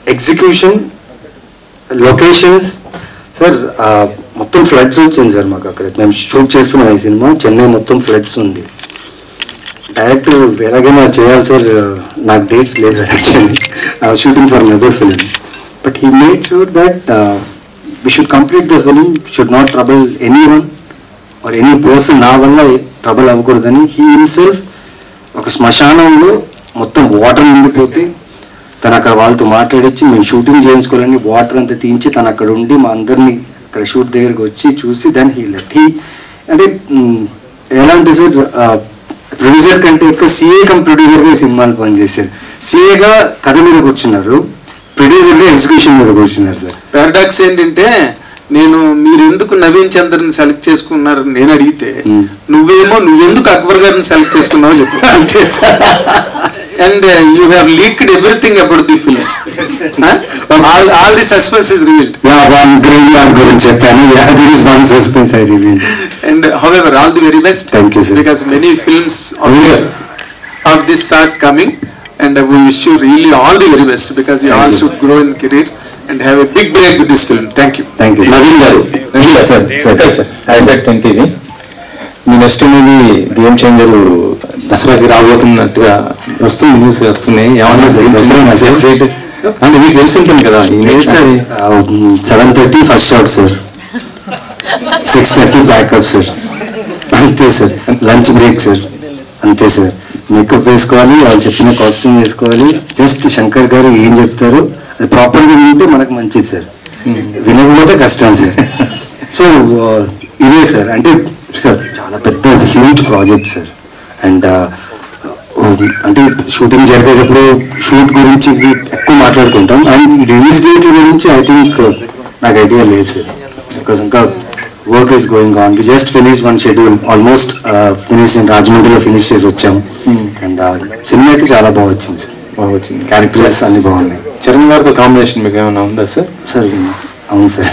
Execution locations sir మొత్తం floods వచ్చింది sir మాకు అక్కడ మేము షూట్ చేస్తున్నాం ఈ సినిమా చెన్నై మొత్తం ఫ్లడ్స్ ఉంది డైరెక్టర్ ఎలాగైనా చేయాలి సార్ నాకు డేట్స్ లేదు sir actually shooting for another film but he made sure that we should complete the film should not trouble any one or any person నా వల్ల ట్రబుల్ అవ్వకూడదని హీ హిమ్సెల్ఫ్ ఒక శ్మశానంలో మొత్తం వాటర్ నిండిపోతే తను అక్కడ వాళ్ళతో మాట్లాడించి మేము షూటింగ్ చేయించుకోవాలని వాటర్ అంతా తీయించి తను అక్కడ ఉండి మా అందరినీ అక్కడ షూట్ దగ్గరికి వచ్చి చూసి దాన్ని హీ లెఫ్ట్ హీ అంటే మ్, ఎలాంటి సార్ ప్రొడ్యూసర్ కంటే ఎక్కువ సీఏ కమ్ ప్రొడ్యూసర్గా ఈ సినిమాలు పనిచేశారు సీఏగా కథ మీద కూర్చున్నారు ప్రొడ్యూసర్గా ఎగ్జిక్యూషన్ మీద కూర్చున్నారు సార్ పారాడాక్స్ ఏంటంటే నేను మీరు ఎందుకు నవీన్ చంద్రని సెలెక్ట్ చేసుకున్నారని నేను అడిగితే Hmm. నువ్వేమో నువ్వెందుకు అక్బర్ గారిని సెలెక్ట్ చేసుకున్నావో చెప్పు అంతే sir and you have leaked everything about the film all all the suspense is revealed yeah one graveyard గురించి చెప్పాను yeah there is one suspense I reveal And however, all the very best. Thank you, sir. Because many films of Yes, this, sir. of this sort coming, and uh, we wish you really all the very best because you Thank all you, should sir. grow in career and have a big break with this film. Thank you. Thank you Naveen గారు sir sir sir ఐజాక్ ట్వంటీది మీ next movie game changer దసరాకి రాబోతున్నట్టుగా వస్తుంది news వస్తున్నాయి ఏమన్నా sir Dasara separate అంటే మీకు తెలిసి ఉంటుంది కదా ఈ న్యూస్ అది seven thirty first shot sir six thirty backup sir అంతే సార్ లంచ్ బ్రేక్ సార్ అంతే సార్ మేకప్ వేసుకోవాలి వాళ్ళు చెప్పిన కాస్ట్యూమ్ వేసుకోవాలి జస్ట్ శంకర్ గారు ఏం చెప్తారు అది ప్రాపర్గా వింటే మనకు మంచిది సార్ వినకపోతే కష్టం సార్ సో ఇదే సార్ అంటే చాలా పెద్ద హ్యూజ్ ప్రాజెక్ట్ సార్ అండ్ అంటే షూటింగ్ జరిగేటప్పుడు షూట్ గురించి ఎక్కువ మాట్లాడుకుంటాం అండ్ రిలీజ్ డేట్ గురించి ఐ థింక్ నాకు ఐడియా లేదు సార్ బికాస్ ఇంకా work is going on we just finish one schedule almost finish రాజమండ్రిలో ఫినిష్ చేసి వచ్చాం అండ్ సినిమా అయితే చాలా బాగా వచ్చింది సార్ బాగా వచ్చింది క్యారెక్టర్స్ అన్ని బాగున్నాయి చరణ్ గారితో కాంబినేషన్ మీకు ఏమైనా ఉందా సార్ సార్ అవును సార్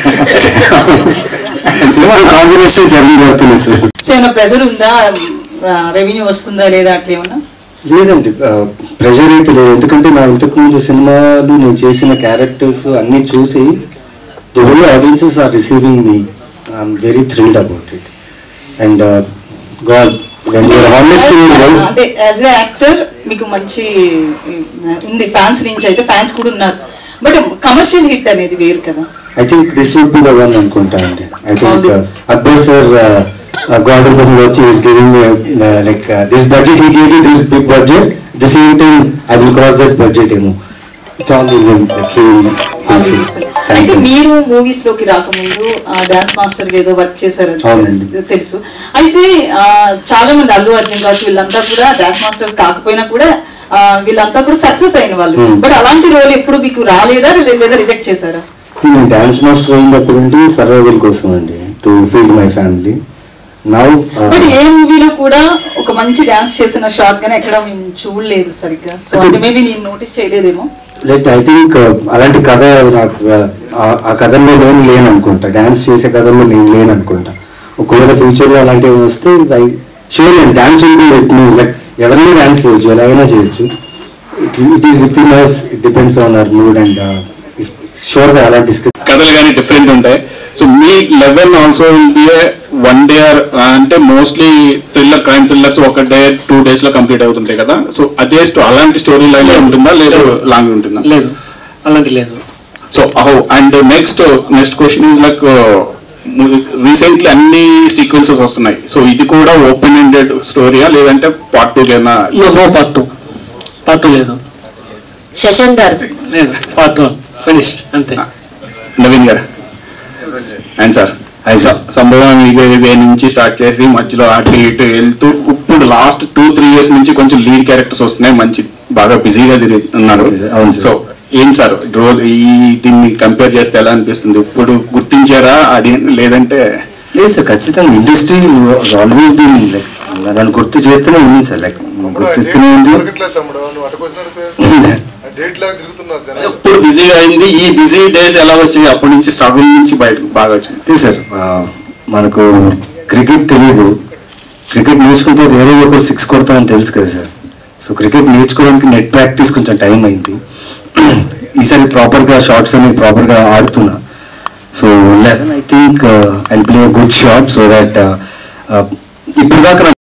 సినిమా కాంబినేషన్ జరిగి సార్ సో ఏమైనా ప్రెజర్ ఉందా రెవెన్యూ వస్తుందా లేదా అట్లా ఏమన్నా లేదండి ప్రెషర్ అయితే లేదు ఎందుకంటే నా ఇంతకు ముందు సినిమాలు నేను చేసిన క్యారెక్టర్స్ అన్ని చూసి the whole audiences are receiving మీ I'm very thrilled about it and god when you're honest అంటే యాజ్ ఎ యాక్టర్ మీకు మంచి uh, ఉంది ఫ్యాన్స్ నుంచి అయితే ఫ్యాన్స్ కూడా ఉన్నారు బట్ కమర్షియల్ హిట్ అనేది వేరు కదా I think this would be the one అనుకుంటా అండి I All think the best. Akbar sir god రూపంలో వచ్చి is giving like this budget he gave this big budget the same time I will cross that budget ఏమో it's all like he అయితే మీరు movies లోకి రాకముందు dance master ఏదో work చేశారని అవునండి. తెలుసు- తెలుసు అయితే ఆ, చాలా మంది అల్లు అర్జున్ కావచ్చు వీళ్ళంతా కూడా డాన్స్ మాస్టర్ కాకపోయినా కూడా ఆ, వీళ్ళంతా కూడా సక్సెస్ అయిన వాళ్ళు Hmm. బట్ అలాంటి రోల్ ఎప్పుడు మీకు రాలేదా లేదా రిజెక్ట్ చేశారా నేను డాన్స్ మాస్టర్ అయినప్పుడు అంటే సర్వైవల్ కోసం అండి to feed my family now but ఏ మూవీలో కూడా ఒక మంచి డాన్స్ చేసిన షార్ట్ గానే ఎక్కడ మేము చూడలేదు సరిగ్గా సో అంటే మేబీ నేను నోటీస్ చేయలేదేమో లైక్ ఐ థింక్ అలాంటి కథ నాకు uh, ఆ- ఆ కథల్లో నేను లేను అనుకుంటా డాన్స్ చేసే కథల్లో నేను లేను అనుకుంటా ఒకవేళ ఫ్యూచర్ లో అలాంటివి వస్తే ఐ షూర్ నేను డాన్స్ ఉంటుంది లైక్ ఎవరైనా డాన్స్ చేయొచ్చు ఎలాగైనా చేయొచ్చు it is with in us it depends on our mood and sure గా అలాంటి script కథలు కానీ డిఫరెంట్ ఉంటాయి సో మీ eleven also will be one day అంటే మోస్ట్లీ థ్రిల్లర్ క్రైమ్ థ్రిల్లర్స్ ఒక డే టూ డేస్ లో కంప్లీట్ అవుతుంటాయి కదా సో అదే స్టో అలాంటి స్టోరీ లైన్ ఉంటుందా లేదా లాంగ్ ఉంటుందా లేదు అలాంటి లేదు so how and next next question is like recently అన్ని సీక్వెన్సెస్ వస్తున్నాయి సో ఇది కూడా ఓపెన్ ఎండెడ్ స్టోరీయా లేదంటే పార్ట్ టూ కైనా no part two part two లేదు శశాంక్ గారు లేదు పార్ట్ వన్ ఫినిష్డ్ అంతే నవీన్ గారు అండ్ సార్ సంభవం ఇవే ఇవే నుంచి స్టార్ట్ చేసి మధ్యలో అటు ఇటు వెళ్తూ ఇప్పుడు లాస్ట్ టూ త్రీ ఇయర్స్ నుంచి కొంచెం లీడ్ క్యారెక్టర్స్ వస్తున్నాయి మంచి బాగా బిజీగా తిరుగుతున్నారు అవును సార్. సో ఏం సార్ రోజు ఈ దీన్ని కంపేర్ చేస్తే ఎలా అనిపిస్తుంది ఇప్పుడు గుర్తించారా అది లేదంటే లేదు సార్ ఖచ్చితంగా ఇండస్ట్రీ ఆల్వేస్ బీన్ లైక్ నన్ను గుర్తు చేస్తూనే ఉంది సార్ లైక్ గుర్తిస్తూనే ఉంది దొరకట్లేదు తమ్ముడు నువ్వు అటుకొచ్చినట్టు డేట్ లాగా తిరుగుతున్నారు జనాలు ఇప్పుడు బిజీగా అయింది ఈ బిజీ డేస్ ఎలా వచ్చాయి అప్పటి నుంచి స్ట్రగుల్ నుంచి బయటకు బాగా వచ్చింది లేదు సార్ ఆ, మనకు క్రికెట్ తెలీదు క్రికెట్ నేర్చుకుంటే వేరే ఒకరు సిక్స్ కొడతామని తెలుసు కదా సార్ సో క్రికెట్ నేర్చుకోవడానికి నెట్ ప్రాక్టీస్ కొంచెం టైం అయింది ఈసారి ప్రాపర్గా షార్ట్స్ అనేవి ప్రాపర్గా ఆడుతున్నా so eleven I think I play good shot so that ఇప్పుడు దాకా